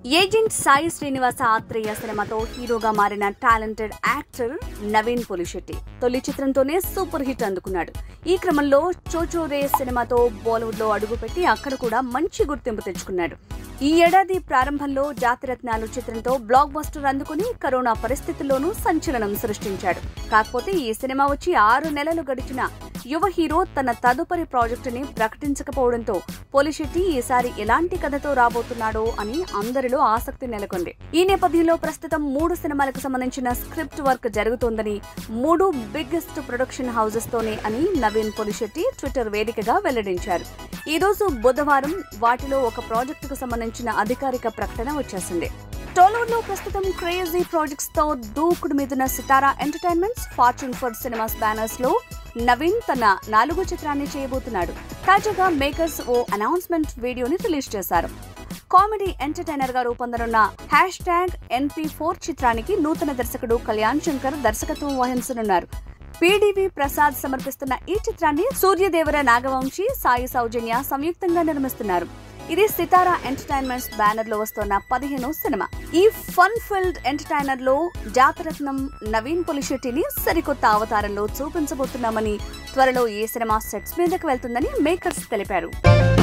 agent Sai Srinivasa Athreya సినిమాతో హీరోగా మారిన టాలెంటెడ్ యాక్టర్ నవీన్ పులిశెట్టి తొలి చిత్రంతోనే సూపర్ హిట్ అందుకున్నాడు ఈ క్రమంలో చోచో రే సినిమాతో బాలీవుడ్ లో అడుగుపెట్టి అక్కడ కూడా మంచి గుర్తింపు తెచ్చుకున్నాడు ఈ ఏడాది ప్రారంభంలో జాతిరత్నాలు చిత్రంతో బ్లాక్ బస్టర్ అందుకుని కరోనా పరిస్థితుల్లోనూ సంచలనం సృష్టించాడు కాకపోతే ఈ సినిమా వచ్చి ఆరు నెలలు గడిచిన యువ హీరో తన తదుపరి ప్రాజెక్టుని ప్రకటించకపోవడంతో పోలిశెట్టి ఈసారి ఎలాంటి కథతో రాబోతున్నాడో అని అందరిలో ఆసక్తి నెలకొంది ఈ నేపథ్యంలో ప్రస్తుతం మూడు సినిమాలకు సంబంధించిన స్క్రిప్ట్ వర్క్ జరుగుతోందని మూడు బిగ్గెస్ట్ ప్రొడక్షన్ హౌసెస్ తోనే అని నవీన్ పొలిశెట్టి ట్విట్టర్ వేదికగా వెల్లడించారు ఈ రోజు బుధవారం వాటిలో ఒక ప్రాజెక్టుకు సంబంధించిన అధికారిక ప్రకటన వచ్చేసింది టాలీవుడ్ లో ప్రస్తుతం క్రేజీ ప్రాజెక్ట్స్ తో దూకుడు మీదున్న Sithara entertainments fortune four cinemas banners లో నవీన్ తన నాలుగో చిత్రాన్ని చేయబోతున్నాడు తాజాగా మేకర్స్ ఓ అనౌన్స్మెంట్ వీడియోని రిలీజ్ చేశారు కామెడీ ఎంటర్టైనర్ గా రూపొందనున్న హ్యాష్ ట్యాగ్ ఎన్పి ఫోర్ చిత్రానికి నూతన దర్శకుడు కళ్యాణ్ శంకర్ దర్శకత్వం వహించనున్నారు పిడివి ప్రసాద్ సమర్పిస్తున్న ఈ చిత్రాన్ని సూర్యదేవర నాగవంశి సాయి సౌజన్య సంయుక్తంగా నిర్మిస్తున్నారు ఇది సితారా ఎంటర్టైన్మెంట్స్ బ్యానర్ లో వస్తున్న పదిహేనో సినిమా ఈ ఫన్ ఫిల్డ్ ఎంటర్టైనర్ లో జాతరత్నం నవీన్ పులిశెట్టిని సరికొత్త అవతారంలో చూపించబోతున్నామని త్వరలో ఈ సినిమా సెట్స్ మీదకు వెళ్తుందని మేకర్స్ తెలిపారు